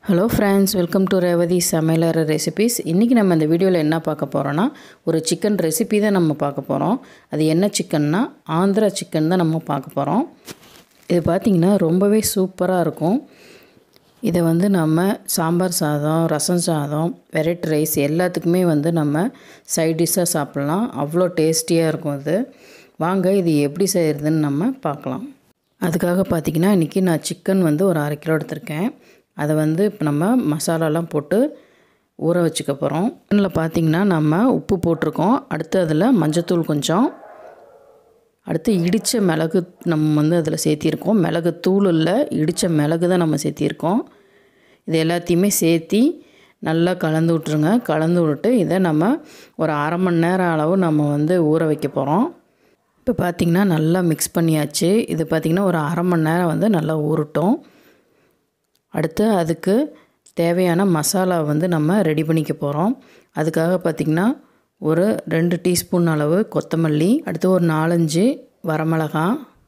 hello friends welcome to Revathi சமையலர் recipes இன்றைக்கி நம்ம இந்த வீடியோவில் என்ன பார்க்க போகிறோன்னா ஒரு சிக்கன் ரெசிபி தான் நம்ம பார்க்க போகிறோம் அது என்ன சிக்கன்னா ஆந்திரா சிக்கன் தான் நம்ம பார்க்க போகிறோம் இது பார்த்திங்கன்னா ரொம்பவே சூப்பராக இருக்கும் இதை வந்து நம்ம சாம்பார் சாதம் ரசம் சாதம் வெரைட்டி ரைஸ் எல்லாத்துக்குமே வந்து நம்ம சைட் டிஷ்ஷாக சாப்பிட்லாம் அவ்வளோ டேஸ்டியாக இருக்கும் இது வாங்க இது எப்படி செய்கிறதுன்னு நம்ம பார்க்கலாம் அதுக்காக பார்த்திங்கன்னா இன்றைக்கி நான் சிக்கன் வந்து ஒரு அரை கிலோ எடுத்திருக்கேன் அதை வந்து இப்போ நம்ம மசாலாலாம் போட்டு ஊற வச்சுக்க போகிறோம் சிக்கனில் பார்த்திங்கன்னா நம்ம உப்பு போட்டிருக்கோம் அடுத்து அதில் மஞ்சத்தூள் கொஞ்சம் அடுத்து இடித்த மிளகு நம்ம வந்து அதில் சேர்த்திருக்கோம் மிளகு தூள் இல்லை இடித்த மிளகு தான் நம்ம சேர்த்திருக்கோம் இது எல்லாத்தையுமே சேர்த்தி நல்லா கலந்து விட்ருங்க கலந்து விட்டு இதை நம்ம ஒரு அரை மணி நேரம் அளவு நம்ம வந்து ஊற வைக்க போகிறோம் இப்போ பார்த்திங்கன்னா நல்லா மிக்ஸ் பண்ணியாச்சு இது பார்த்திங்கன்னா ஒரு அரை மணி நேரம் வந்து நல்லா ஊறட்டும் அடுத்து அதுக்கு தேவையான மசாலா வந்து நம்ம ரெடி பண்ணிக்க போகிறோம் அதுக்காக பார்த்திங்கன்னா ஒரு ரெண்டு டீஸ்பூன் அளவு கொத்தமல்லி அடுத்து ஒரு நாலஞ்சு வரமிளகா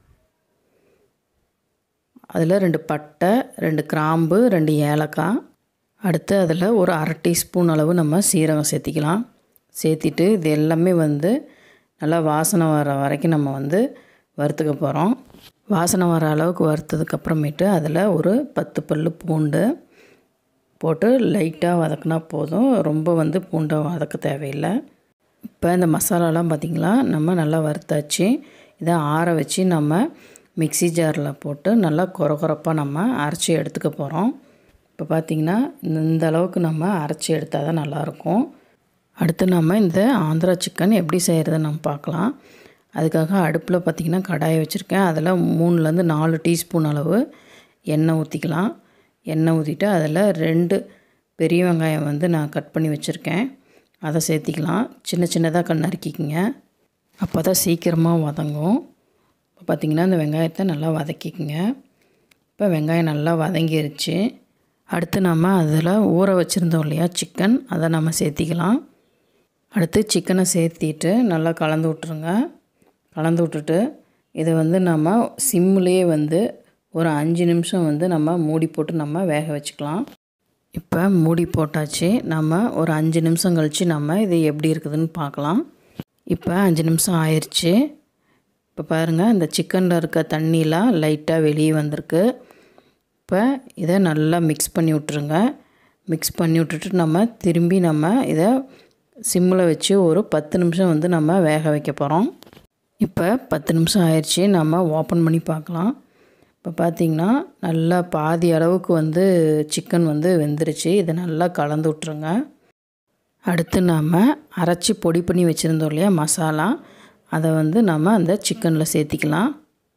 அதில் ரெண்டு பட்டை ரெண்டு கிராம்பு ரெண்டு ஏலக்காய் அடுத்து அதில் ஒரு அரை டீஸ்பூன் அளவு நம்ம சீரகம் சேர்த்திக்கலாம் சேர்த்திட்டு இது எல்லாமே வந்து நல்லா வாசனை வர வரைக்கும் நம்ம வந்து வறுத்துக்க போகிறோம் வாசனை வர அளவுக்கு வறுத்ததுக்கப்புறமேட்டு அதில் ஒரு பத்து பல் பூண்டு போட்டு லைட்டாக வதக்கினா போதும் ரொம்ப வந்து பூண்டை வதக்க தேவையில்லை இப்போ இந்த மசாலாலாம் பார்த்திங்களா நம்ம நல்லா வறுத்தாச்சு இதை ஆற வச்சு நம்ம மிக்சி ஜாரில் போட்டு நல்லா குறகுறப்பாக நம்ம அரைச்சி எடுத்துக்க போகிறோம் இப்போ பார்த்திங்கன்னா இந்த அளவுக்கு நம்ம அரைச்சி எடுத்தால் தான் நல்லாயிருக்கும் அடுத்து நம்ம இந்த ஆந்திரா சிக்கன் எப்படி செய்கிறத நம்ம பார்க்கலாம் அதுக்காக அடுப்பில் பார்த்திங்கன்னா கடாயை வச்சுருக்கேன் அதில் மூணுலேருந்து நாலு டீஸ்பூன் அளவு எண்ணெய் ஊற்றிக்கலாம் எண்ணெய் ஊற்றிட்டு அதில் ரெண்டு பெரிய வெங்காயம் வந்து நான் கட் பண்ணி வச்சுருக்கேன் அதை சேர்த்திக்கலாம் சின்ன சின்னதாக கண் நறுக்கிக்கிங்க அப்போ தான் சீக்கிரமாக வதங்கும் இப்போ பார்த்திங்கன்னா இந்த வெங்காயத்தை நல்லா வதக்கிக்குங்க இப்போ வெங்காயம் நல்லா வதங்கிருச்சு அடுத்து நம்ம அதில் ஊற வச்சுருந்தோம் இல்லையா சிக்கன் அதை நம்ம சேர்த்திக்கலாம் அடுத்து சிக்கனை சேர்த்திட்டு நல்லா கலந்து விட்ருங்க கலந்து விட்டுட்டு இதை வந்து நம்ம சிம்லேயே வந்து ஒரு அஞ்சு நிமிஷம் வந்து நம்ம மூடி போட்டு நம்ம வேக வச்சுக்கலாம் இப்போ மூடி போட்டாச்சு நம்ம ஒரு அஞ்சு நிமிஷம் கழித்து நம்ம இது எப்படி இருக்குதுன்னு பார்க்கலாம் இப்போ அஞ்சு நிமிஷம் ஆயிடுச்சு இப்போ பாருங்கள் இந்த சிக்கனில் இருக்க தண்ணிலாம் லைட்டாக வெளியே வந்திருக்கு இப்போ இதை நல்லா மிக்ஸ் பண்ணி விட்ருங்க மிக்ஸ் பண்ணி விட்டுட்டு நம்ம திரும்பி நம்ம இதை சிம்மில் வச்சு ஒரு பத்து நிமிஷம் வந்து நம்ம வேக வைக்க போகிறோம் இப்போ பத்து நிமிஷம் ஆயிடுச்சு நம்ம ஓப்பன் பண்ணி பார்க்கலாம் இப்போ பார்த்திங்கன்னா நல்லா பாதி அளவுக்கு வந்து சிக்கன் வந்து வெந்துருச்சு இதை நல்லா கலந்து விட்ருங்க அடுத்து நாம் அரைச்சி பொடி பண்ணி வச்சுருந்தோம் இல்லையா மசாலா அதை வந்து நம்ம அந்த சிக்கனில் சேர்த்திக்கலாம்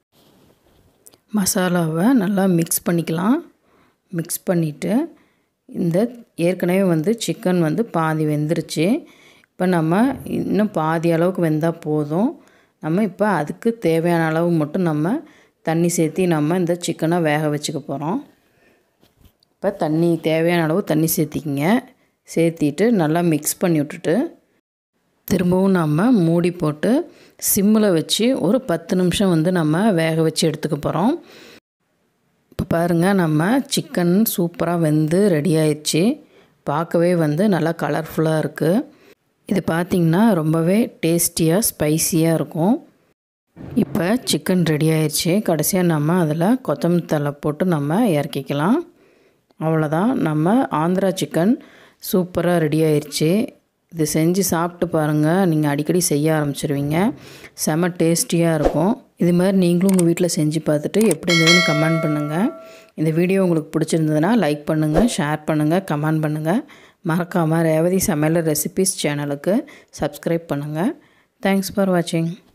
மசாலாவை நல்லா மிக்ஸ் பண்ணிக்கலாம் மிக்ஸ் பண்ணிவிட்டு இந்த ஏற்கனவே வந்து சிக்கன் வந்து பாதி வெந்துருச்சு இப்போ நம்ம இன்னும் பாதி அளவுக்கு வெந்தால் போதும் நம்ம இப்போ அதுக்கு தேவையான அளவு மட்டும் நம்ம தண்ணி சேர்த்தி நம்ம இந்த சிக்கனை வேக வச்சுக்க போகிறோம் இப்போ தண்ணி தேவையான அளவு தண்ணி சேர்த்திக்கிங்க சேர்த்திட்டு நல்லா மிக்ஸ் பண்ணி விட்டுட்டு திரும்பவும் நம்ம மூடி போட்டு சிம்மில் வச்சு ஒரு பத்து நிமிஷம் வந்து நம்ம வேக வச்சு எடுத்துக்க போகிறோம் இப்போ பாருங்கள் நம்ம சிக்கன் சூப்பராக வெந்து ரெடி ஆயிடுச்சு பார்க்கவே வந்து நல்லா கலர்ஃபுல்லாக இருக்குது இது பார்த்திங்கன்னா ரொம்பவே டேஸ்டியாக ஸ்பைஸியாக இருக்கும் இப்போ சிக்கன் ரெடி ஆயிடுச்சு கடைசியாக நம்ம அதில் கொத்தமல்லி தலை போட்டு நம்ம இறக்கிக்கலாம் அவ்வளோதான் நம்ம ஆந்திரா சிக்கன் சூப்பராக ரெடி ஆயிடுச்சு இது செஞ்சு சாப்பிட்டு பாருங்கள் நீங்கள் அடிக்கடி செய்ய ஆரம்பிச்சிருவீங்க செம டேஸ்டியாக இருக்கும் இது மாதிரி நீங்களும் உங்கள் வீட்டில் செஞ்சு பார்த்துட்டு எப்படி இருந்ததுன்னு கமெண்ட் பண்ணுங்கள் இந்த வீடியோ உங்களுக்கு பிடிச்சிருந்ததுன்னா லைக் பண்ணுங்கள் ஷேர் பண்ணுங்கள் கமெண்ட் பண்ணுங்கள் மறக்காமல் ரேவதி சமையல் ரெசிபிஸ் சேனலுக்கு சப்ஸ்கிரைப் பண்ணுங்கள் தேங்க்ஸ் ஃபார் வாட்சிங்